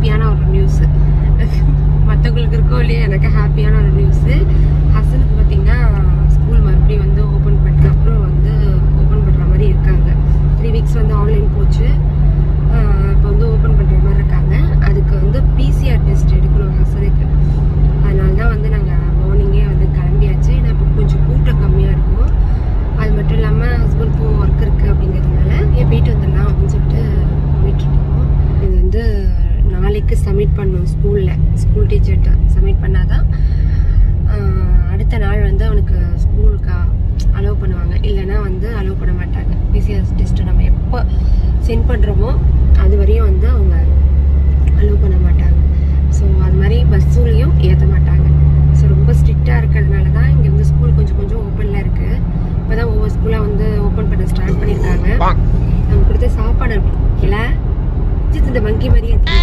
ஹாப்பியான ஒரு நியூஸ் மற்றவங்களுக்கு இருக்கோ இல்லையா எனக்கு ஹாப்பியான ஒரு நியூஸ் ஹசனுக்கு பார்த்தீங்கன்னா ஸ்கூல் மறுபடியும் வந்து ஓப்பன் பண்ணிட்டு அப்புறம் வந்து ஓப்பன் பண்ணுற மாதிரி இருக்காங்க த்ரீ வீக்ஸ் வந்து ஆன்லைன் போச்சு இப்போ வந்து ஓப்பன் பண்ணுற மாதிரி இருக்காங்க அதுக்கு வந்து பிசிஆர் டெஸ்ட் எடுக்கணும் ஹசனுக்கு அதனால தான் வந்து நாங்கள் மார்னிங்கே வந்து கிளம்பியாச்சு ஏன்னா இப்போ கொஞ்சம் கூட்டம் கம்மியாக இருக்கும் அது மட்டும் இல்லாமல் ஹஸ்பண்ட்க்கும் ஒர்க் இருக்குது அப்படிங்கிறதுனால ஏன் போயிட்டு வந்துடலாம் அப்படின்னு சொல்லிட்டு போயிட்டுருக்கோம் இது வந்து நாளைக்கு சப்மிட் பண்ணணும் ஸ்கூலில் ஸ்கூல் டீச்சர்கிட்ட சப்மிட் பண்ணாதான் ஆஹ், அடுத்த நாள் வந்து அவனுக்கு ஸ்கூலுக்கு அலோவ் பண்ணுவாங்க இல்லைன்னா வந்து அலோவ் பண்ண மாட்டாங்க பிசிஎஸ் டெஸ்ட்டு நம்ம எப்போ சென்ட் பண்ணுறோமோ அது வரையும் வந்து அவங்க அலோவ் பண்ண மாட்டாங்க ஸோ அது மாதிரி பஸ்ஸுலேயும் ஏற்ற மாட்டாங்க ஸோ ரொம்ப ஸ்ட்ரிக்டாக இருக்கிறதுனால தான் இங்கே வந்து ஸ்கூல் கொஞ்சம் கொஞ்சம் ஓப்பனில் இருக்குது இப்போ தான் ஒவ்வொரு ஸ்கூலாக வந்து ஓப்பன் பண்ண ஸ்டார்ட் பண்ணியிருக்காங்க நம்ம கொடுத்த சாப்பாடு இல்லை இந்த மங்கி மாதிரியே இருக்கு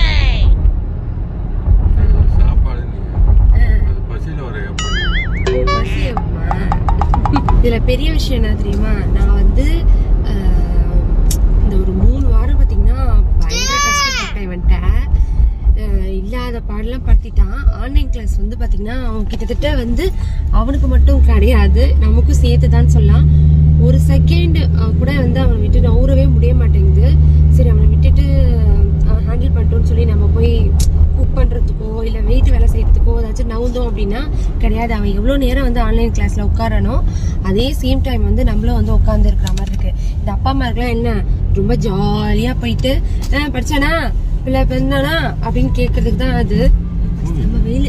சாப்பாடு நீ அது பசியில வர எப்படி பசியம்மா. இதுல பெரிய விஷயம் என்ன தெரியுமா நான் வந்து ஆஹ், இந்த ஒரு மூணு வாரம் பாத்தீங்கன்னா பயங்கர கஷ்டப்பட்டேன் இவன்ட்ட ஆஹ், இல்லாத பாடெல்லாம் படுத்திட்டான் ஆன்லைன் கிளாஸ் வந்து பாத்தீங்கன்னா அவன் கிட்டத்தட்ட வந்து அவனுக்கு மட்டும் கிடையாது நமக்கும் சேர்த்து தான் சொல்லலாம் ஒரு செகண்ட் கூட வந்து அவனை விட்டு நவுறவே முடிய மாட்டேங்குது சரி அவனை விட்டுட்டு ஹேண்டில் பண்ணிட்டோம்னு சொல்லி நம்ம போய் குக் பண்ணுறதுக்கோ இல்லை வெயிட் வேலை செய்யறதுக்கோ ஏதாச்சும் நவுந்தோம் அப்படின்னா கிடையாது அவன் எவ்வளோ நேரம் வந்து ஆன்லைன் கிளாஸில் உட்காரனோ அதே சேம் டைம் வந்து நம்மளும் வந்து உட்காந்து இருக்கிற மாதிரி இருக்கு இந்த அப்பா அம்மாருக்குலாம் என்ன ரொம்ப ஜாலியாக போயிட்டு "ஆ, படிச்சானா பிள்ளை பெண்ணானா அப்படின்னு கேட்கறதுக்கு தான் அது நம்ம வெயில்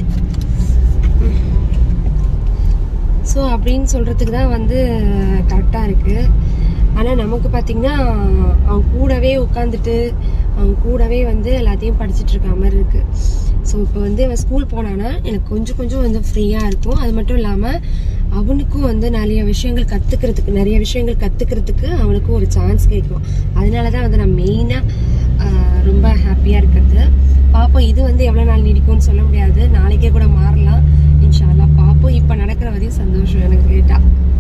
ஸோ அப்படின்னு சொல்கிறதுக்கு தான் வந்து கரெக்டாக இருக்குது ஆனால் நமக்கு பார்த்திங்கன்னா அவன் கூடவே உட்காந்துட்டு அவன் கூடவே வந்து எல்லாத்தையும் படிச்சுட்டு இருக்க மாதிரி இருக்குது ஸோ இப்போ வந்து அவன் ஸ்கூல் போனான்னா எனக்கு கொஞ்சம் கொஞ்சம் வந்து ஃப்ரீயாக இருக்கும் அது மட்டும் இல்லாமல் அவனுக்கும் வந்து நிறைய விஷயங்கள் கற்றுக்கிறதுக்கு நிறைய விஷயங்கள் கற்றுக்கிறதுக்கு அவனுக்கும் ஒரு சான்ஸ் கிடைக்கும் அதனால தான் வந்து நான் மெயினாக ரொம்ப ஹாப்பியாக இருக்கிறது பார்ப்போம் இது வந்து எவ்வளோ நாள் நீடிக்கும்னு சொல்ல முடியாது நாளைக்கே கூட மாறலாம் இன்ஷால்லா பார்ப்போம் இப்போ நடக்கிற வரையும் சந்தோஷம் எனக்கு கேட்டா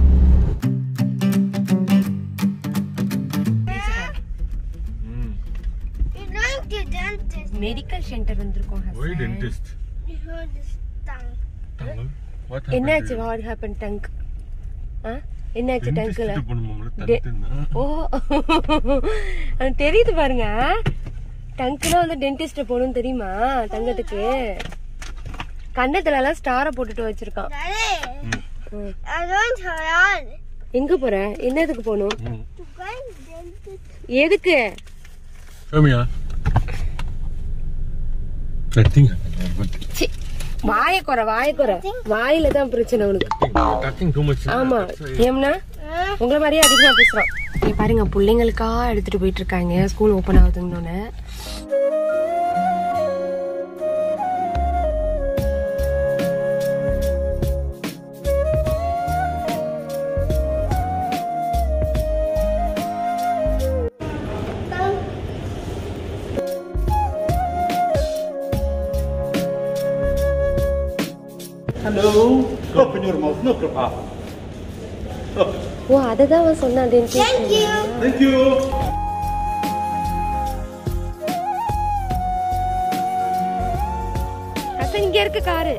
ம் You're going to dentist. Medical centre வந்திருக்கோம் why dentist You heard this tongue. Tongue what என்னாச்சு வாட் ஹேப்பன் டங்க் ஆ என்னாச்சு டங்க்ல பண்ணும்போது டே- தந்துன்னா ஓ அது தெரியுது பாருங்க டங்க்னா வந்து டென்டிஸ்ட் போகணும்னு தெரியுமா தங்கத்துக்கு கண்ணத்துல எல்லாம் ஸ்டாரை போட்டுட்டு வச்சிருக்கான் Daddy, ம். I'm going to run. எங்க போற என்னதுக்கு போகணும் ம் To going to dentist. எதுக்கு சோமியா கட்டிங்க சி, வாயை குறை வாயை குறை வாயில தான் பிரச்சனை உனக்கு டாக்கிங் டூ மச் ஆமா ஏம்னா உங்களை மாதிரியே அதிகமா பேசுறான் இங்க பாருங்க பிள்ளைங்களுக்கா எடுத்துட்டு போயிட்டு இருக்காங்க ஸ்கூல் ஓபன் ஆகுதுன்னு Hello. Open your mouth. No problem. ஓ அதை தான் அவன் சொன்னான் Thank you. Thank you. Hasan இங்க இருக்கு காரு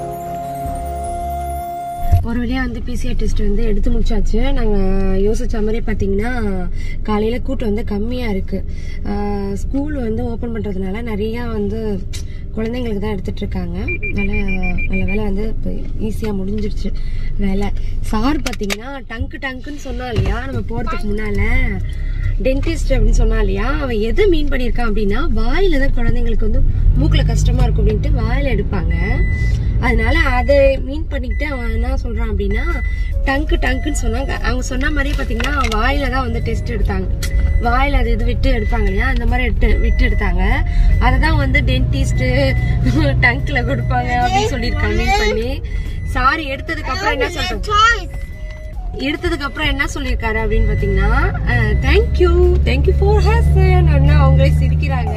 ஒரு வழியா வந்து பிசிஆர் டெஸ்ட் வந்து எடுத்து முடிச்சாச்சு நாங்க யோசிச்ச மாதிரி பாத்தீங்கன்னா காலையில கூட்டம் வந்து கம்மியா இருக்கு ஸ்கூல் வந்து ஓபன் பண்றதுனால நிறைய வந்து குழந்தைங்களுக்கு தான் எடுத்துட்டு இருக்காங்க நல்ல நல்ல வேலை வந்து இப்போ ஈஸியா முடிஞ்சிருச்சு வேலை சார் பாத்தீங்கன்னா டங்கு டங்குன்னு சொன்னா இல்லையா நம்ம போறதுக்கு முன்னால டென்டிஸ்ட் அப்படின்னு சொன்னா இல்லையா அவன் எது மீன் பண்ணியிருக்கான் அப்படின்னா வாயில தான் குழந்தைங்களுக்கு வந்து மூக்குல கஷ்டமா இருக்கும் அப்படின்ட்டு வாயில எடுப்பாங்க அதனால அதை மீன் பண்ணிக்கிட்டு அவன் என்ன சொல்றான் அப்படின்னா டங்கு டங்குன்னு சொன்னாங்க அவங்க சொன்ன மாதிரியே பாத்தீங்கன்னா வாயில தான் வந்து டெஸ்ட் எடுத்தாங்க வாயில அது இது விட்டு எடுப்பாங்க இல்லையா அந்த மாதிரி எடுத்து விட்டு எடுத்தாங்க அதை தான் வந்து டென்டிஸ்ட் டங்க்ல கொடுப்பாங்க அப்படின்னு சொல்லியிருக்காங்க மீன் பண்ணி சாரி எடுத்ததுக்கு அப்புறம் என்ன சொல்றேன் Toys. எடுத்ததுக்கு அப்புறம் என்ன சொல்லியிருக்காரு அப்படின்னு பாத்தீங்கன்னா தேங்க்யூ தேங்க்யூ ஃபார் ஹாசன் அண்ணா அவங்களே சிரிக்கிறாங்க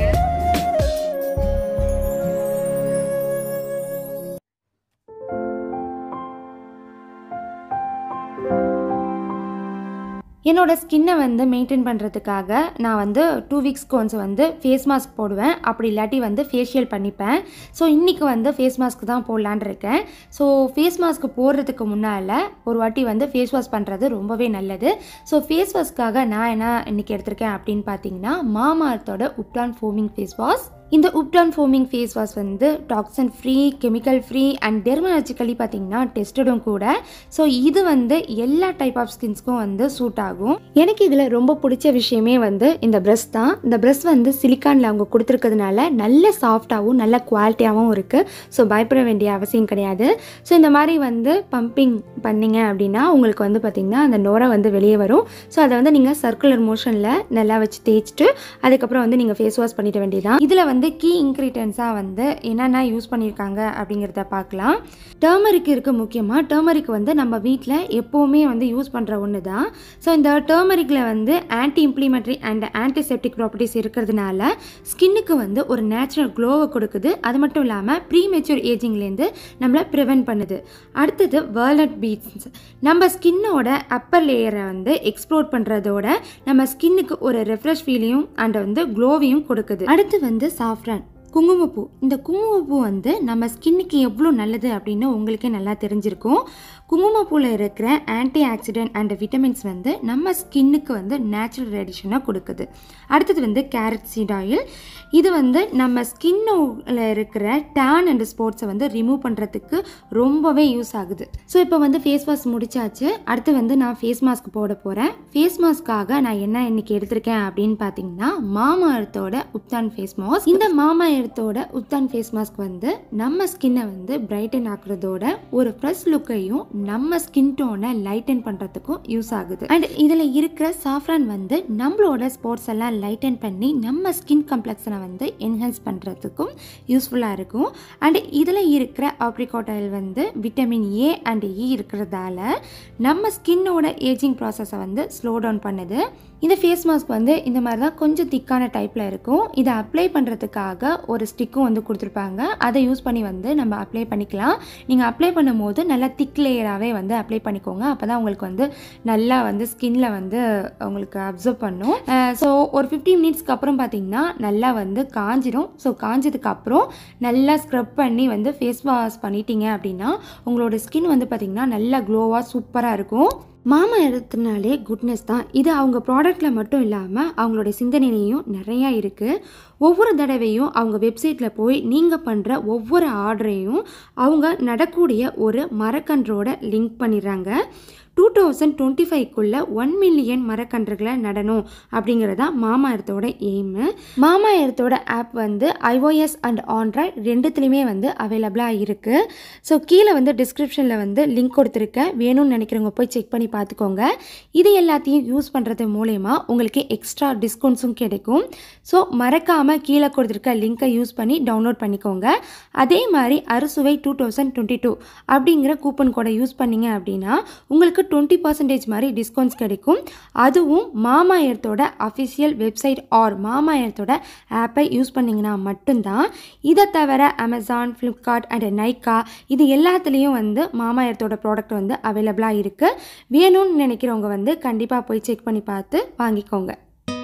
என்னோட ஸ்கின்னை வந்து மெயின்டைன் பண்ணுறதுக்காக நான் வந்து டூ வீக்ஸ்க்கு ஒன்ஸ் வந்து ஃபேஸ் மாஸ்க் போடுவேன் அப்படி இல்லாட்டி வந்து ஃபேஷியல் பண்ணிப்பேன் ஸோ இன்றைக்கி வந்து ஃபேஸ் மாஸ்க் தான் போடலான் இருக்கேன் ஸோ ஃபேஸ் மாஸ்க் போடுறதுக்கு முன்னால் ஒரு வாட்டி வந்து ஃபேஸ் வாஷ் பண்ணுறது ரொம்பவே நல்லது ஸோ ஃபேஸ் வாஷ்க்காக நான் என்ன இன்றைக்கி எடுத்திருக்கேன் அப்படின்னு பார்த்தீங்கன்னா மாமார்த்தோட உப்டான் ஃபோமிங் ஃபேஸ் வாஷ் இந்த உப்டான் ஃபோமிங் ஃபேஸ் வாஷ் வந்து toxin free chemical free and dermatologically பார்த்தீங்கன்னா டெஸ்டடும் கூட ஸோ இது வந்து எல்லா டைப் ஆஃப் ஸ்கின்ஸ்க்கும் வந்து சூட் ஆகும் எனக்கு இதில் ரொம்ப பிடிச்ச விஷயமே வந்து இந்த ப்ரெஷ் தான் இந்த ப்ரெஷ் வந்து சிலிக்கானில் அவங்க கொடுத்துருக்கிறதுனால நல்ல சாஃப்டாகவும் நல்ல குவாலிட்டியாகவும் இருக்குது ஸோ பயப்பட வேண்டிய அவசியம் கிடையாது ஸோ இந்த மாதிரி வந்து பம்பிங் பண்ணீங்க அப்படின்னா உங்களுக்கு வந்து பார்த்திங்கன்னா அந்த நுரை வந்து வெளியே வரும் ஸோ அதை வந்து நீங்கள் சர்க்குலர் மோஷனில் நல்லா வச்சு தேய்ச்சிட்டு அதுக்கப்புறம் வந்து நீங்கள் ஃபேஸ் வாஷ் பண்ணிட வேண்டியதான் இதில் வந்து கீ இன்க்ரீடியன்ஸாக வந்து என்னென்ன யூஸ் பண்ணியிருக்காங்க அப்படிங்கிறத பார்க்கலாம் டர்மரிக் இருக்குது முக்கியமாக டர்மரிக் வந்து நம்ம வீட்டில் எப்போவுமே வந்து யூஸ் பண்ணுற ஒன்று தான் ஸோ இந்த டர்மரிக்கில் வந்து anti inflammatory and antiseptic properties இருக்கிறதுனால ஸ்கின்னுக்கு வந்து ஒரு நேச்சுரல் க்ளோவை கொடுக்குது அது மட்டும் இல்லாமல் ப்ரீ மெச்சூர் ஏஜிங்லேருந்து நம்மளை ப்ரிவென்ட் பண்ணுது அடுத்தது வேர்லட் பீட்ஸ் நம்ம ஸ்கின்னோட அப்பர் லேயரை வந்து எக்ஸ்ப்ளோர் பண்ணுறதோட நம்ம ஸ்கின்னுக்கு ஒரு ரெஃப்ரெஷ் ஃபீலையும் அண்ட் வந்து க்ளோவையும் கொடுக்குது அடுத்து வந்து சாஃப்ரான் குங்குமப்பூ இந்த குங்குமப்பூ வந்து நம்ம ஸ்கின்னுக்கு எவ்வளோ நல்லது அப்படின்னு உங்களுக்கே நல்லா தெரிஞ்சிருக்கும் குங்குமப்பூவில் இருக்கிற ஆன்டி ஆக்சிடென்ட் அண்ட் விட்டமின்ஸ் வந்து நம்ம ஸ்கின்னுக்கு வந்து நேச்சுரல் ரேடிஷனாக கொடுக்குது அடுத்தது வந்து கேரட் சீட் ஆயில் இது வந்து நம்ம ஸ்கின்னில் இருக்கிற டேன் அண்ட் ஸ்பாட்ஸை வந்து ரிமூவ் பண்ணுறதுக்கு ரொம்பவே யூஸ் ஆகுது ஸோ இப்போ வந்து ஃபேஸ் வாஷ் முடிச்சாச்சு அடுத்து வந்து நான் ஃபேஸ் மாஸ்க் போட போகிறேன் ஃபேஸ் மாஸ்க்காக நான் என்ன இன்னைக்கு எடுத்திருக்கேன் அப்படின்னு பார்த்தீங்கன்னா மாமா எர்த்தோட உப்தான் ஃபேஸ் மாஸ்க் இந்த மாமா எர்த்தோட உப்தான் ஃபேஸ் மாஸ்க் வந்து நம்ம ஸ்கின்னை வந்து பிரைட்டன் ஆக்குறதோட ஒரு ஃப்ரெஷ் லுக்கையும் நம்ம ஸ்கின் டோனை லைட்டன் பண்ணுறதுக்கும் யூஸ் ஆகுது அண்ட் இதில் இருக்கிற சாஃப்ரான் வந்து நம்மளோட ஸ்பாட்ஸ் எல்லாம் லைட்டன் பண்ணி நம்ம ஸ்கின் கம்ப்ளெக்ஷனை வந்து என்ஹான்ஸ் பண்ணுறதுக்கும் யூஸ்ஃபுல்லாக இருக்கும் அண்ட் இதில் இருக்கிற ஆப்ரிகாட் ஆயில் வந்து விட்டமின் ஏ அண்ட் இ இருக்கிறதால நம்ம ஸ்கின்னோட ஏஜிங் ப்ராசஸை வந்து ஸ்லோ டவுன் பண்ணுது இந்த ஃபேஸ் மாஸ்க் வந்து இந்த மாதிரி தான் கொஞ்சம் திக்கான டைப்பில் இருக்கும் இதை அப்ளை பண்ணுறதுக்காக ஒரு ஸ்டிக்கும் வந்து கொடுத்துருப்பாங்க அதை யூஸ் பண்ணி வந்து நம்ம அப்ளை பண்ணிக்கலாம் நீங்கள் அப்ளை பண்ணும்போது நல்லா திக் லேயராகவே வந்து அப்ளை பண்ணிக்கோங்க அப்போ தான் உங்களுக்கு வந்து நல்லா வந்து ஸ்கின்ல வந்து உங்களுக்கு அப்சர்வ் பண்ணும் ஸோ ஒரு ஃபிஃப்டி மினிட்ஸ்க்கு அப்புறம் பார்த்தீங்கன்னா நல்லா வந்து காஞ்சிடும் ஸோ காஞ்சதுக்கு அப்புறம் நல்லா ஸ்க்ரப் பண்ணி வந்து ஃபேஸ் வாஷ் பண்ணிட்டீங்க அப்படின்னா உங்களோட ஸ்கின் வந்து பார்த்திங்கன்னா நல்லா க்ளோவாக சூப்பராக இருக்கும் மாமா எடுத்தனாலே குட்னஸ் தான் இது அவங்க ப்ராடக்டில் மட்டும் இல்லாமல் அவங்களோட சிந்தனையிலையும் நிறையா இருக்குது ஒவ்வொரு தடவையும் அவங்க வெப்சைட்டில் போய் நீங்கள் பண்ணுற ஒவ்வொரு ஆர்டரையும் அவங்க நடக்கூடிய ஒரு மரக்கன்றோட லிங்க் பண்ணிடுறாங்க டூ தௌசண்ட் டுவெண்ட்டி ஃபைவ்க்குள்ளே ஒன் மில்லியன் மரக்கன்றுகளை நடணும் அப்படிங்கிறதா மாமா எர்த்தோட எய்மு மாமா எர்த்தோட ஆப் வந்து ஐஓஎஸ் அண்ட் ஆண்ட்ராய்ட் ரெண்டுத்துலேயுமே வந்து அவைலபிளாக இருக்குது ஸோ கீழே வந்து டிஸ்கிரிப்ஷனில் வந்து லிங்க் கொடுத்துருக்கேன் வேணும்னு நினைக்கிறவங்க போய் செக் பண்ணி பார்த்துக்கோங்க இது எல்லாத்தையும் யூஸ் பண்ணுறது மூலயமா உங்களுக்கு எக்ஸ்ட்ரா டிஸ்கவுண்ட்ஸும் கிடைக்கும் ஸோ மறக்காமல் கீழே கொடுத்துருக்க லிங்க்கை யூஸ் பண்ணி டவுன்லோட் பண்ணிக்கோங்க அதே மாதிரி அறுசுவை டூ தௌசண்ட் டுவெண்ட்டி டூ அப்படிங்கிற கூப்பன் கோடை யூஸ் பண்ணீங்க அப்படின்னா உங்களுக்கு டுவெண்ட்டி பர்சன்டேஜ் மாதிரி டிஸ்கவுண்ட்ஸ் கிடைக்கும் அதுவும் மாமா எர்த்தோட அஃபிஷியல் வெப்சைட் ஆர் மாமா எர்த்தோட ஆப்பை யூஸ் பண்ணிங்கன்னா மட்டும்தான் இதை தவிர அமேசான் ஃப்ளிப்கார்ட் அண்ட் நைக்கா இது எல்லாத்துலேயும் வந்து மாமா எர்த்தோட ப்ராடக்ட் வந்து அவைலபிளாக இருக்குது வேணும்னு நினைக்கிறவங்க வந்து கண்டிப்பாக போய் செக் பண்ணி பார்த்து வாங்கிக்கோங்க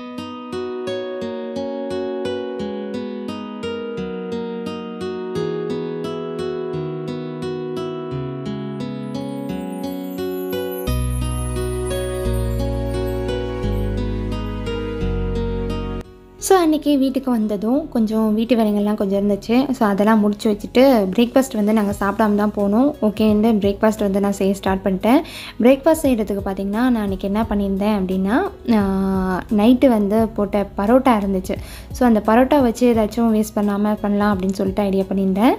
ஸோ அன்றைக்கி வீட்டுக்கு வந்ததும் கொஞ்சம் வீட்டு வேலைகள்லாம் கொஞ்சம் இருந்துச்சு ஸோ அதெல்லாம் முடிச்சு வச்சுட்டு பிரேக்ஃபாஸ்ட் வந்து நாங்கள் சாப்பிடாம தான் போனோம் ஓகேன்னு பிரேக்ஃபாஸ்ட் வந்து நான் செய்ய ஸ்டார்ட் பண்ணிட்டேன் பிரேக்ஃபாஸ்ட் செய்கிறதுக்கு பார்த்திங்கன்னா நான் அன்றைக்கி என்ன பண்ணியிருந்தேன் அப்படின்னா நைட்டு வந்து போட்ட பரோட்டா இருந்துச்சு ஸோ அந்த பரோட்டா வச்சு ஏதாச்சும் வேஸ்ட் பண்ணாமல் பண்ணலாம் அப்படின்னு சொல்லிட்டு ஐடியா பண்ணியிருந்தேன்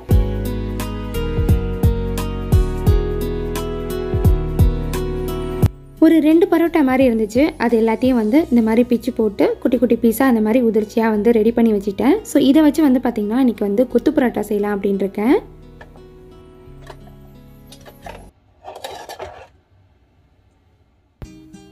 ஒரு ரெண்டு பரோட்டா மாதிரி இருந்துச்சு அது எல்லாத்தையும் வந்து இந்த மாதிரி பிச்சு போட்டு குட்டி குட்டி பீஸாக அந்த மாதிரி உதிர்ச்சியாக வந்து ரெடி பண்ணி வச்சுட்டேன் ஸோ இதை வச்சு வந்து பார்த்திங்கன்னா இன்றைக்கி வந்து கொத்து பரோட்டா செய்யலாம் அப்படின்னு இருக்கேன்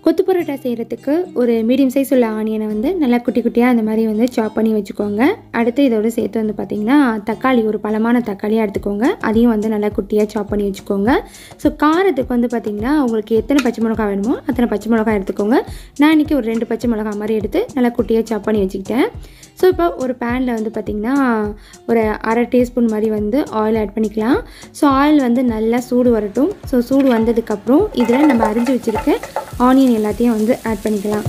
கொத்து பரோட்டா செய்கிறதுக்கு ஒரு மீடியம் சைஸ் உள்ள ஆனியனை வந்து நல்லா குட்டி குட்டியாக அந்த மாதிரி வந்து சாப் பண்ணி வச்சுக்கோங்க அடுத்து இதோட சேர்த்து வந்து பார்த்திங்கன்னா தக்காளி ஒரு பழமான தக்காளியாக எடுத்துக்கோங்க அதையும் வந்து நல்லா குட்டியாக சாப் பண்ணி வச்சுக்கோங்க ஸோ காரத்துக்கு வந்து பார்த்திங்கன்னா உங்களுக்கு எத்தனை பச்சை மிளகாய் வேணுமோ அத்தனை பச்சை மிளகாய் எடுத்துக்கோங்க நான் இன்றைக்கி ஒரு ரெண்டு பச்சை மிளகாய் மாதிரி எடுத்து நல்லா குட்டியாக சாப் பண்ணி வச்சுக்கிட்டேன் ஸோ இப்போ ஒரு பேனில் வந்து பார்த்திங்கன்னா ஒரு அரை டீஸ்பூன் மாதிரி வந்து ஆயில் ஆட் பண்ணிக்கலாம் ஸோ ஆயில் வந்து நல்லா சூடு வரட்டும் ஸோ சூடு வந்ததுக்கப்புறம் இதில் நம்ம அரிஞ்சு வச்சுருக்க ஆனியன் எல்லாத்தையும் வந்து ஆட் பண்ணிக்கலாம்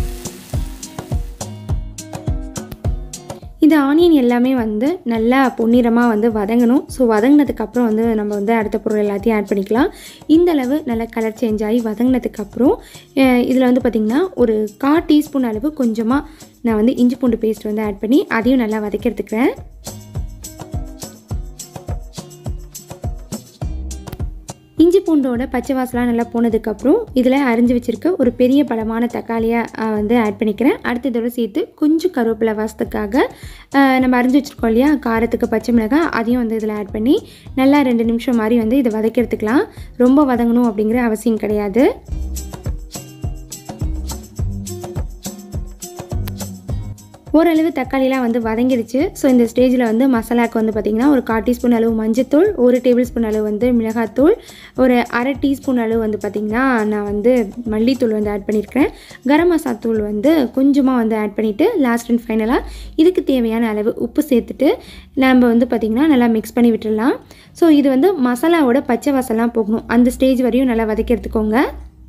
இந்த ஆனியன் எல்லாமே வந்து நல்லா பொன்னிறமாக வந்து வதங்கணும் ஸோ வதங்கினதுக்கப்புறம் வந்து நம்ம வந்து அடுத்த பொருள் எல்லாத்தையும் ஆட் பண்ணிக்கலாம் இந்த அளவு நல்லா கலர் சேஞ்ச் ஆகி வதங்கினதுக்கப்புறம் இதில் வந்து பார்த்திங்கன்னா ஒரு கால் டீஸ்பூன் அளவு கொஞ்சமாக நான் வந்து இஞ்சி பூண்டு பேஸ்ட் வந்து ஆட் பண்ணி அதையும் நல்லா வதக்கி எடுத்துக்கிறேன் இஞ்சி பூண்டோட பச்சை வாசலாம் நல்லா போனதுக்கப்புறம் இதில் அரிஞ்சு வச்சுருக்க ஒரு பெரிய பழமான தக்காளியாக வந்து ஆட் பண்ணிக்கிறேன் அடுத்து இதோட சேர்த்து கொஞ்சம் கருவேப்பிலை வாசத்துக்காக ஆஹ், நம்ம அரிஞ்சு வச்சுருக்கோம் இல்லையா காரத்துக்கு பச்சை மிளகாய் அதையும் வந்து இதில் ஆட் பண்ணி நல்லா ரெண்டு நிமிஷம் மாதிரி வந்து இதை வதக்கிறதுக்கலாம் ரொம்ப வதங்கணும் அப்படிங்கிற அவசியம் கிடையாது ஓரளவு தக்காளிலாம் வந்து வதங்கிடுச்சு ஸோ இந்த ஸ்டேஜில் வந்து மசாலாவுக்கு வந்து பார்த்திங்கன்னா ஒரு கால் டீஸ்பூன் அளவு மஞ்சத்தூள் ஒரு டேபிள் ஸ்பூன் அளவு வந்து மிளகாத்தூள் ஒரு அரை டீஸ்பூன் அளவு வந்து பார்த்திங்கன்னா நான் வந்து மல்லித்தூள் வந்து ஆட் பண்ணியிருக்கேன் கரம் மசாலா தூள் வந்து கொஞ்சமாக வந்து ஆட் பண்ணிவிட்டு லாஸ்ட் அண்ட் ஃபைனலாக இதுக்கு தேவையான அளவு உப்பு சேர்த்துட்டு நம்ம வந்து பார்த்திங்கன்னா நல்லா மிக்ஸ் பண்ணி விட்டுடலாம் ஸோ இது வந்து மசாலாவோட பச்சை வாசலாம் போகணும் அந்த ஸ்டேஜ் வரையும் நல்லா வதக்கி எடுத்துக்கோங்க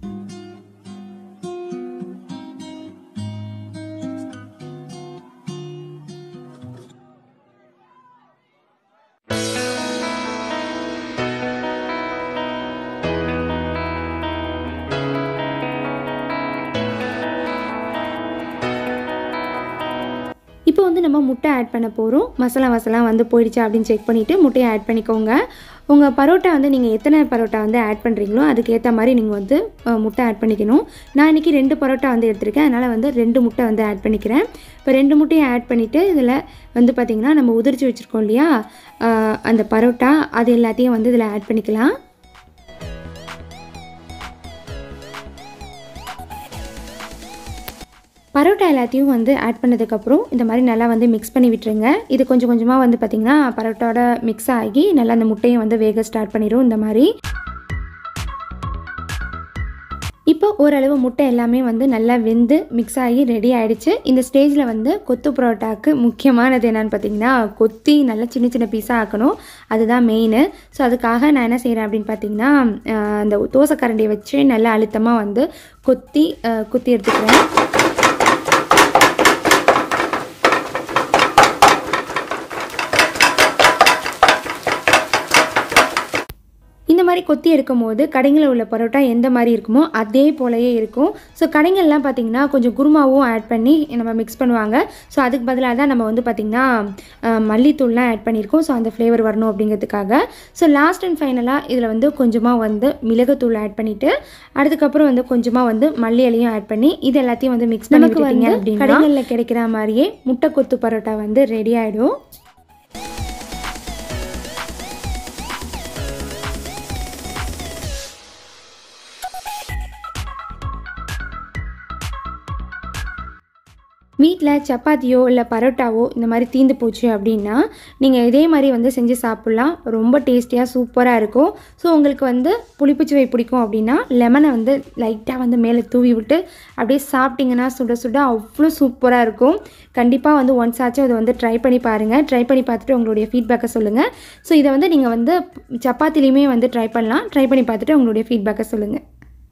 இப்போ வந்து நம்ம முட்டை ஆட் பண்ண போகிறோம் மசாலா வாசலாம் வந்து போயிடுச்சா அப்படின்னு செக் பண்ணிவிட்டு முட்டையை ஆட் பண்ணிக்கோங்க உங்கள் பரோட்டா வந்து நீங்கள் எத்தனை பரோட்டா வந்து ஆட் பண்ணுறீங்களோ அதுக்கேற்ற மாதிரி நீங்கள் வந்து அஹ், முட்டை ஆட் பண்ணிக்கணும் நான் இன்றைக்கி ரெண்டு பரோட்டா வந்து எடுத்திருக்கேன் அதனால் வந்து ரெண்டு முட்டை வந்து ஆட் பண்ணிக்கிறேன் இப்போ ரெண்டு முட்டையை ஆட் பண்ணிவிட்டு இதில் வந்து பார்த்திங்கன்னா நம்ம உதிர்ச்சி வச்சுருக்கோம் இல்லையா அஹ், அந்த பரோட்டா அது எல்லாத்தையும் வந்து இதில் ஆட் பண்ணிக்கலாம் பரோட்டா எல்லாத்தையும் வந்து ஆட் பண்ணதுக்கப்புறம் இந்த மாதிரி நல்லா வந்து மிக்ஸ் பண்ணி விட்டுருங்க இது கொஞ்சம் கொஞ்சமாக வந்து பார்த்திங்கன்னா பரோட்டாவோட மிக்ஸ் ஆகி நல்லா அந்த முட்டையை வந்து வேக ஸ்டார்ட் பண்ணிடும் இந்த மாதிரி இப்போ ஓரளவு முட்டை எல்லாமே வந்து நல்லா வெந்து மிக்ஸ் ஆகி ரெடி ஆயிடுச்சு இந்த ஸ்டேஜில் வந்து கொத்து பரோட்டாவுக்கு முக்கியமானது என்னன்னு பார்த்தீங்கன்னா கொத்தி நல்லா சின்ன சின்ன பீஸாக ஆக்கணும் அதுதான் மெயின் ஸோ அதுக்காக நான் என்ன செய்கிறேன் அப்படின்னு பார்த்தீங்கன்னா அஹ், அந்த தோசை கரண்டியை வச்சு நல்லா அழுத்தமாக வந்து கொத்தி அஹ், குத்தி எடுத்துக்கிறேன் இந்த மாதிரி கொத்தி எடுக்கும் போது கடைங்களில் உள்ள பரோட்டா எந்த மாதிரி இருக்குமோ அதே போலயே இருக்கும் ஸோ கடைங்கள்லாம் பார்த்தீங்கன்னா கொஞ்சம் குருமாவும் ஆட் பண்ணி நம்ம மிக்ஸ் பண்ணுவாங்க ஸோ அதுக்கு பதிலாக தான் நம்ம வந்து பார்த்திங்கன்னா அஹ், மல்லித்தூள்லாம் ஆட் பண்ணியிருக்கோம் ஸோ அந்த ஃப்ளேவர் வரணும் அப்படிங்கிறதுக்காக ஸோ லாஸ்ட் அண்ட் ஃபைனலாக இதில் வந்து கொஞ்சமாக வந்து மிளகுத்தூள் ஆட் பண்ணிவிட்டு அதுக்கப்புறம் வந்து கொஞ்சமாக வந்து மல்லி இலையும் ஆட் பண்ணி இது எல்லாத்தையும் வந்து மிக்ஸ் பண்ணி விட்டுட்டீங்க அப்படின்னா கடைகளில் கிடைக்கிற மாதிரியே முட்டை கொத்து பரோட்டா வந்து ரெடி ஆகிடும் வீட்டில் சப்பாத்தியோ இல்லை பரோட்டாவோ இந்த மாதிரி தீந்து போச்சு அப்படின்னா நீங்கள் இதே மாதிரி வந்து செஞ்சு சாப்பிட்லாம் ரொம்ப டேஸ்டியாக சூப்பராக இருக்கும் ஸோ உங்களுக்கு வந்து புளிப்புச்சுவை பிடிக்கும் அப்படின்னா லெமனை வந்து லைட்டாக வந்து மேலே தூவி விட்டு அப்படியே சாப்பிட்டிங்கன்னா சுட சுட அவ்வளோ சூப்பராக இருக்கும் கண்டிப்பாக வந்து ஒன்ஸ் ஆச்சும் அதை வந்து ட்ரை பண்ணி பாருங்கள் ட்ரை பண்ணி பார்த்துட்டு உங்களுடைய ஃபீட்பேக்கை சொல்லுங்கள் ஸோ இதை வந்து நீங்கள் வந்து சப்பாத்திலையுமே வந்து ட்ரை பண்ணலாம் ட்ரை பண்ணி பார்த்துட்டு உங்களுடைய ஃபீட்பேக்கை சொல்லுங்கள்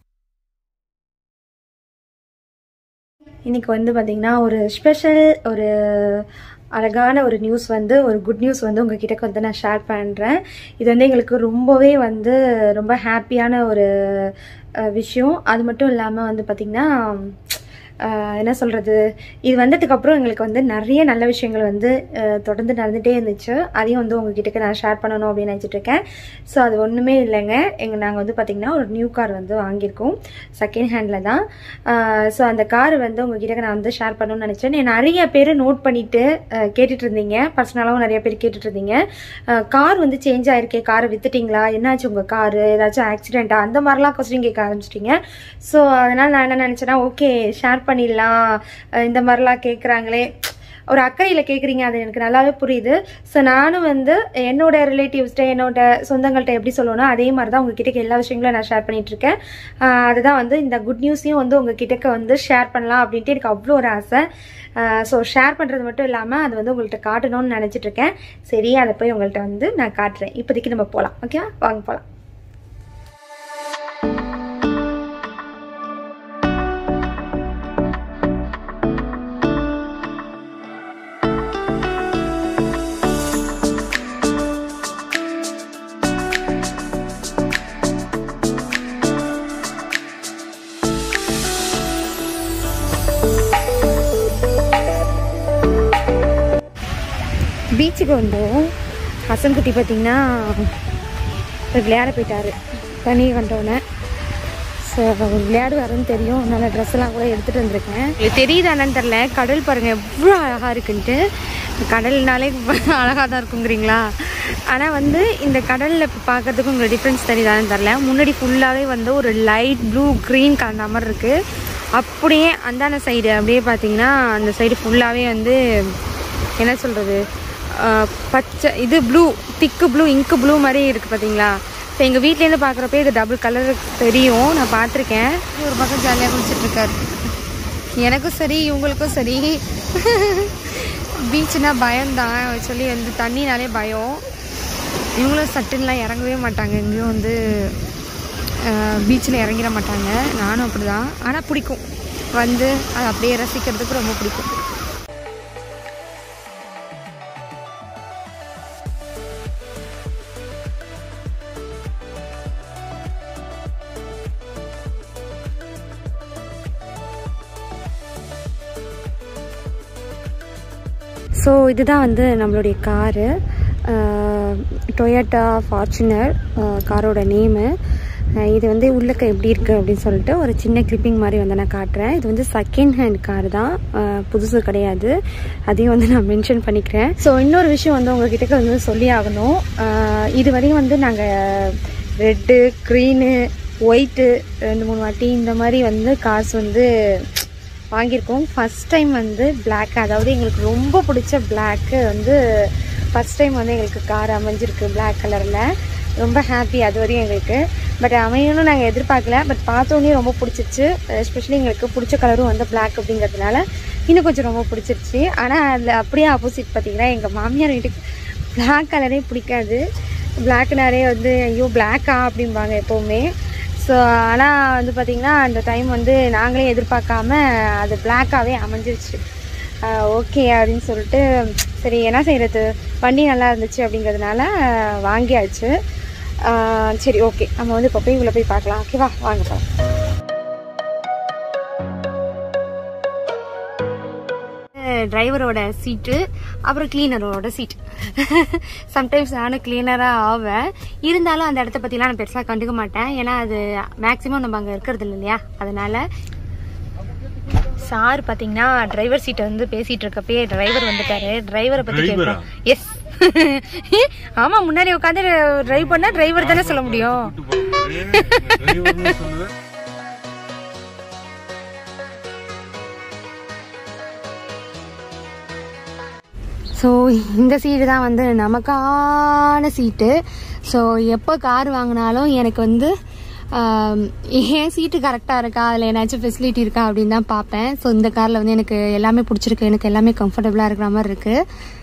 இன்றைக்கி வந்து பார்த்திங்கன்னா ஒரு ஸ்பெஷல் ஒரு அழகான ஒரு நியூஸ் வந்து ஒரு குட் நியூஸ் வந்து உங்ககிட்ட வந்து நான் ஷேர் பண்ணுறேன் இது வந்து எங்களுக்கு ரொம்பவே வந்து ரொம்ப ஹாப்பியான ஒரு அஹ், விஷயம் அது மட்டும் இல்லாமல் வந்து பார்த்திங்கன்னா ஆஹ் என்ன சொல்கிறது இது வந்ததுக்கப்புறம் எங்களுக்கு வந்து நிறைய நல்ல விஷயங்கள் வந்து ஆஹ் தொடர்ந்து நடந்துகிட்டே இருந்துச்சு அதையும் வந்து உங்ககிட்ட நான் ஷேர் பண்ணணும் அப்படின்னு நினச்சிட்டு இருக்கேன் ஸோ அது ஒன்றுமே இல்லைங்க எங்கள் நாங்கள் வந்து பார்த்திங்கன்னா ஒரு நியூ கார் வந்து வாங்கியிருக்கோம் செகண்ட் ஹேண்டில் தான் ஸோ அந்த கார் வந்து உங்ககிட்ட நான் வந்து ஷேர் பண்ணணும்னு நினச்சேன் நிறைய பேர் நோட் பண்ணிட்டு ஆஹ் கேட்டுட்டு இருந்தீங்க பர்சனலாகவும் நிறைய பேர் கேட்டுட்டு இருந்தீங்க கார் வந்து சேஞ்ச் ஆயிருக்கே காரை வித்துட்டீங்களா என்னாச்சு உங்கள் காரு ஏதாச்சும் ஆக்சிடென்ட்டா அந்த மாதிரிலாம் கொஸ்டின் கேட்க ஆரம்பிச்சிட்டிங்க ஸோ அதனால் நான் என்ன நினச்சேன்னா ஓகே ஷேர் பண்ணிடலாம் அஹ் இந்த மாதிரிலாம் கேட்குறாங்களே ஒரு அக்கறையில் கேட்குறீங்க அது எனக்கு நல்லாவே புரியுது ஸோ நானும் வந்து என்னோட ரிலேட்டிவ்ஸ்கிட்ட என்னோட சொந்தங்கள்கிட்ட எப்படி சொல்லணும் அதே மாதிரி தான் உங்ககிட்ட எல்லா விஷயங்களும் நான் ஷேர் பண்ணிட்டு இருக்கேன் ஆஹ் அதுதான் வந்து இந்த குட் நியூஸையும் வந்து உங்ககிட்ட வந்து ஷேர் பண்ணலாம் அப்படின்ட்டு எனக்கு அவ்வளோ ஒரு ஆசை ஸோ ஷேர் பண்ணுறது மட்டும் இல்லாமல் அது வந்து உங்கள்கிட்ட காட்டணும்னு நினச்சிட்டு இருக்கேன் சரி அதை போய் உங்கள்கிட்ட வந்து நான் காட்டுறேன் இப்போதைக்கு நம்ம போகலாம் ஓகேவா வாங்க போகலாம் பீச்சுக்கு வந்தோம் ஹசன் குட்டி பார்த்தீங்கன்னா இப்ப விளையாட போயிட்டாரு தண்ணியை கண்டோன்னே ஸோ விளையாடுவாருன்னு தெரியும் அதனால் ட்ரெஸ் எல்லாம் கூட எடுத்துகிட்டு வந்திருக்கேன் உங்களுக்கு தெரியுதானு தெரில கடல் பாருங்கள் எவ்வளோ அழகாக இருக்குன்ட்டு கடல்னாலே அழகாக தான் இருக்குங்கிறீங்களா ஆனால் வந்து இந்த கடலில் இப்போ பார்க்கறதுக்கு உங்களுக்கு டிஃப்ரென்ஸ் தெரியுதான்னு தெரில முன்னாடி ஃபுல்லாகவே வந்து ஒரு லைட் ப்ளூ க்ரீன் கலந்த மாதிரி இருக்குது அப்படியே அந்தான சைடு அப்படியே பார்த்தீங்கன்னா அந்த சைடு ஃபுல்லாகவே வந்து என்ன சொல்கிறது பச்சை இது ப்ளூ திக்கு ப்ளூ இங்கு ப்ளூ மாதிரி இருக்குது பார்த்தீங்களா இப்போ எங்கள் வீட்லேருந்து பார்க்குறப்ப இது டபுள் கலர் தெரியும் நான் பார்த்துருக்கேன் ஒரு பக்கம் ஜாலியாக குளிச்சிட்ருக்காரு எனக்கும் சரி இவங்களுக்கும் சரி பீச்சுனா பயம்தான் சொல்லி வந்து தண்ணினாலே பயம் இவங்களும் சட்டுன்னுலாம் இறங்கவே மாட்டாங்க எங்கேயும் வந்து பீச்சில் இறங்கிட மாட்டாங்க நானும் அப்படி தான் ஆனால் பிடிக்கும் வந்து அதை அப்படியே ரசிக்கிறதுக்கு ரொம்ப பிடிக்கும் ஸோ இதுதான் வந்து நம்மளுடைய காரு டொயட்டா ஃபார்ச்சுனர் காரோட நேமு இது வந்து உள்ளக்க எப்படி இருக்குது அப்படின்னு சொல்லிட்டு ஒரு சின்ன கிளிப்பிங் மாதிரி வந்து நான் காட்டுறேன் இது வந்து செகண்ட் ஹேண்ட் கார் தான் அஹ், புதுசு கிடையாது அதையும் வந்து நான் மென்ஷன் பண்ணிக்கிறேன் ஸோ இன்னொரு விஷயம் வந்து உங்ககிட்ட வந்து சொல்லி ஆகணும் அஹ், இது வரையும் வந்து நாங்கள் ரெட்டு க்ரீனு ஒயிட்டு ரெண்டு மூணு வாட்டி இந்த மாதிரி வந்து கார்ஸ் வந்து வாங்கியிருக்கோம் ஃபஸ்ட் டைம் வந்து Black அதாவது எங்களுக்கு ரொம்ப பிடிச்ச பிளாக்கு வந்து ஃபஸ்ட் டைம் வந்து எங்களுக்கு கார் அமைஞ்சிருக்கு Black கலரில் ரொம்ப ஹாப்பி அது வரையும் எங்களுக்கு பட் அமையணும்னு நாங்கள் எதிர்பார்க்கல பட் பார்த்தோன்னே ரொம்ப பிடிச்சிருச்சு எஸ்பெஷலி எங்களுக்கு பிடிச்ச கலரும் வந்து Black அப்படிங்கிறதுனால இன்னும் கொஞ்சம் ரொம்ப பிடிச்சிருச்சு ஆனால் அதில் அப்படியே ஆப்போசிட் பார்த்தீங்கன்னா எங்கள் மாமியார் வீட்டுக்கு Black கலரே பிடிக்காது பிளாக்னாரே வந்து ஐயோ பிளாக்கா அப்படிம்பாங்க எப்போவுமே ஸோ ஆனால் வந்து பார்த்திங்கன்னா அந்த டைம் வந்து நாங்களே எதிர்பார்க்காம அது பிளாக்காகவே அமைஞ்சிருச்சு ஓகே அப்படின்னு சொல்லிட்டு சரி என்ன செய்கிறது வண்டி நல்லா இருந்துச்சு அப்படிங்கிறதுனால வாங்கியாச்சு ஆஹ் சரி ஓகே நம்ம வந்து இப்போ போய் உள்ளே போய் பார்க்கலாம் ஓகேவா வாங்க போகலாம் டிரைவரோட சீட்டு அப்புறம் கிளீனரோட சீட் சம்டைம்ஸ் நானும் கிளீனராக ஆவேன் இருந்தாலும் அந்த இடத்த பற்றிலாம் நான் பெருசாக கண்டுக்க மாட்டேன் ஏன்னா அது மேக்ஸிமம் நம்ம அங்கே இருக்கிறது இல்லை இல்லையா அதனால சார் பார்த்தீங்கன்னா டிரைவர் சீட்டை வந்து பேசிட்டு இருக்கப்பயே டிரைவர் வந்துட்டாரு டிரைவரை பற்றி Driver-ஆ? கேட்பேன் எஸ் ஆமா முன்னாடி உட்காந்து டிரைவ் பண்ணா டிரைவர் தானே சொல்ல முடியும் டிரைவர்னு சொல்லுவேன் ஸோ இந்த சீட்டு தான் வந்து நமக்கான சீட்டு ஸோ எப்போ கார் வாங்கினாலும் எனக்கு வந்து ஆம், என் சீட்டு கரெக்டாக இருக்கா அதில் ஏதாச்சும் ஃபெசிலிட்டி இருக்கா அப்படின்னு தான் பார்ப்பேன் ஸோ இந்த காரில் வந்து எனக்கு எல்லாமே பிடிச்சிருக்கு எனக்கு எல்லாமே கம்ஃபர்டபுளாக இருக்கிற மாதிரி இருக்குது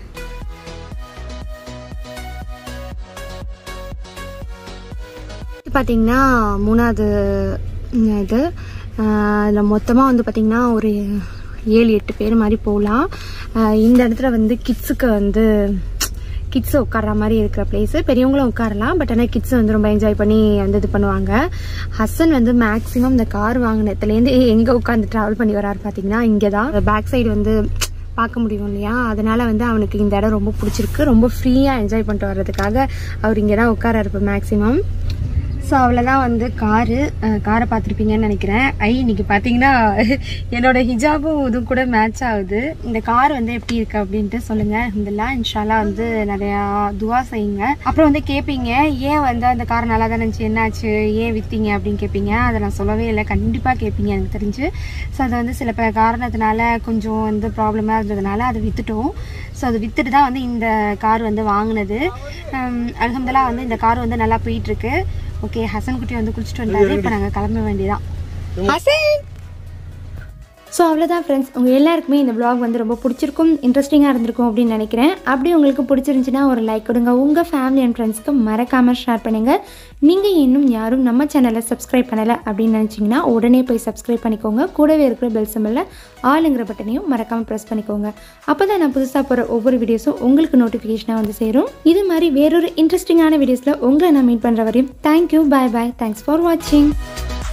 பார்த்தீங்கன்னா மூணாவது ம், இது அதில் மொத்தமாக வந்து பார்த்திங்கன்னா ஒரு ஏழு எட்டு பேர் மாதிரி போகலாம் ஆஹ் இந்த இடத்துல வந்து கிட்ஸுக்கு வந்து கிட்ஸ் உட்கார்ற மாதிரி இருக்கிற பிளேஸ் பெரியவங்களும் உட்காரலாம் பட் ஆனால் கிட்ஸ் வந்து ரொம்ப என்ஜாய் பண்ணி வந்து இது பண்ணுவாங்க ஹஸ்ஸன் வந்து மேக்ஸிமம் இந்த கார் வாங்கினத்துலேருந்து எங்கே உட்காந்து ட்ராவல் பண்ணி வராரு பார்த்தீங்கன்னா இங்கே தான் பேக் சைடு வந்து பார்க்க முடியும் இல்லையா அதனால வந்து அவனுக்கு இந்த இடம் ரொம்ப பிடிச்சிருக்கு ரொம்ப ஃப்ரீயாக என்ஜாய் பண்ணிட்டு வர்றதுக்காக அவர் இங்கே தான் உட்காராரு இப்போ மேக்ஸிமம் ஸோ அவ்வளோதான் வந்து காரு காரை பார்த்துருப்பீங்கன்னு நினைக்கிறேன் ஐ இன்னைக்கு பார்த்தீங்கன்னா என்னோட ஹிஜாபும் இதுவும் கூட மேட்ச் ஆகுது இந்த கார் வந்து எப்படி இருக்கு அப்படின்ட்டு சொல்லுங்க இதெல்லாம் இன்ஷால்லா வந்து நிறையா துவா செய்யுங்க அப்புறம் வந்து கேட்பீங்க ஏன் வந்து அந்த கார் நல்லா தான் இருந்துச்சு என்னாச்சு ஏன் விற்றீங்க அப்படின்னு கேட்பீங்க அதை நான் சொல்லவே இல்லை கண்டிப்பாக கேட்பீங்க எனக்கு தெரிஞ்சு ஸோ அது வந்து சில பல காரணத்தினால கொஞ்சம் வந்து ப்ராப்ளமாக இருந்ததுனால அதை விற்றுட்டோம் ஸோ அது விற்றுட்டு தான் வந்து இந்த கார் வந்து வாங்கினது அலமதுல்லா வந்து இந்த கார் வந்து நல்லா போயிட்டுருக்கு ஓகே ஹசன் குட்டி வந்து குளிச்சுட்டு வந்தாரு இப்போ நாங்கள் கிளம்ப வேண்டியதான் ஹசன் ஸோ அவ்வளோதான் ஃப்ரெண்ட்ஸ் உங்கள் எல்லாருக்குமே இந்த vlog வந்து ரொம்ப பிடிச்சிருக்கும் இன்ட்ரெஸ்டிங்காக இருந்திருக்கும் அப்படின்னு நினைக்கிறேன் அப்படி உங்களுக்கு பிடிச்சிருந்துச்சுன்னா ஒரு லைக் கொடுங்க உங்கள் ஃபேமிலி அண்ட் ஃப்ரெண்ட்ஸ்க்கு மறக்காமல் ஷேர் பண்ணுங்கள் நீங்கள் இன்னும் யாரும் நம்ம சேனலை சப்ஸ்கிரைப் பண்ணலை அப்படின்னு நினச்சிங்கன்னா உடனே போய் சப்ஸ்கிரைப் பண்ணிக்கோங்க கூடவே இருக்கிற பெல் சிம்பிளில் ஆளுங்கிற பட்டனையும் மறக்காமல் ப்ரெஸ் பண்ணிக்கோங்க அப்போ தான் நான் புதுசாக போகிற ஒவ்வொரு வீடியோஸும் உங்களுக்கு நோட்டிஃபிகேஷனாக வந்து சேரும் இது மாதிரி வேறொரு இன்ட்ரெஸ்டிங்கான வீடியோஸில் உங்களை நான் மீட் பண்ணுற வரையும் thank you bye bye thanks for வாட்சிங்